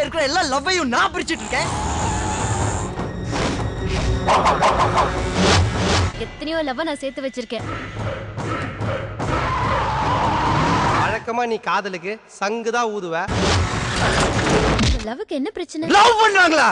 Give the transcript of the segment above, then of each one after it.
இருக்கிற எல்லா லவ்வையும் நான் பிரிச்சிட்டு இருக்கேன் எத்தனையோ லவ் நான் சேர்த்து வச்சிருக்கேன் வழக்கமா நீ காதலுக்கு சங்கு தான் ஊதுவ லவ்வுக்கு என்ன பிரச்சனை லவ் பண்றாங்களா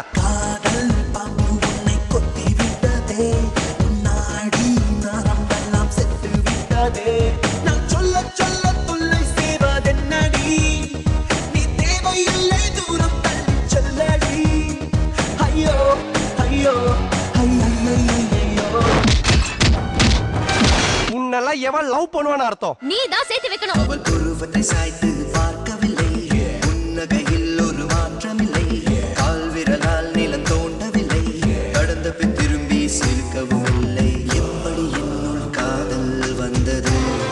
நான் சொல்ல சொல்ல தொல்லை செய்வதென்னடி நீ தேவையில்லை தூரம் தள்ளி செல்லடி ஐயோ ஐயோ ஐயோ உன்னெல்லாம் எவன் லவ் பண்ணுவான்னு அர்த்தம் நீ தான் சேர்த்து வைக்கணும் அவள் உருவத்தை சாய்த்து பார்க்கவில்லை புன்னகையில் ஒரு மாற்றமில்லை கால் விரலால் நிலம் தோண்டவில்லை கடந்த பின் திரும்பி சிரிக்கவும் இல்லை எப்படி என்னுள் காதல் வந்தது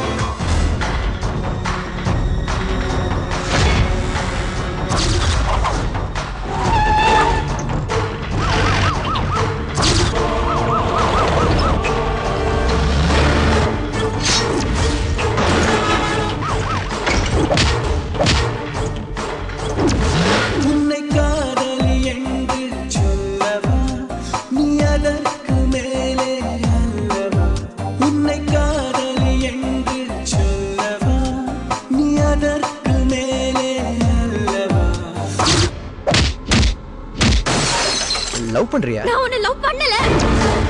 உன்னை காதலி என்று சொல்லவா நீ அதற்கு மேலே அல்லவா உன்னை காதலி என்று சொல்லவா நீ அதற்கு மேலே அல்லவா லவ் பண்றியா நான் உன்னை லவ் பண்ணல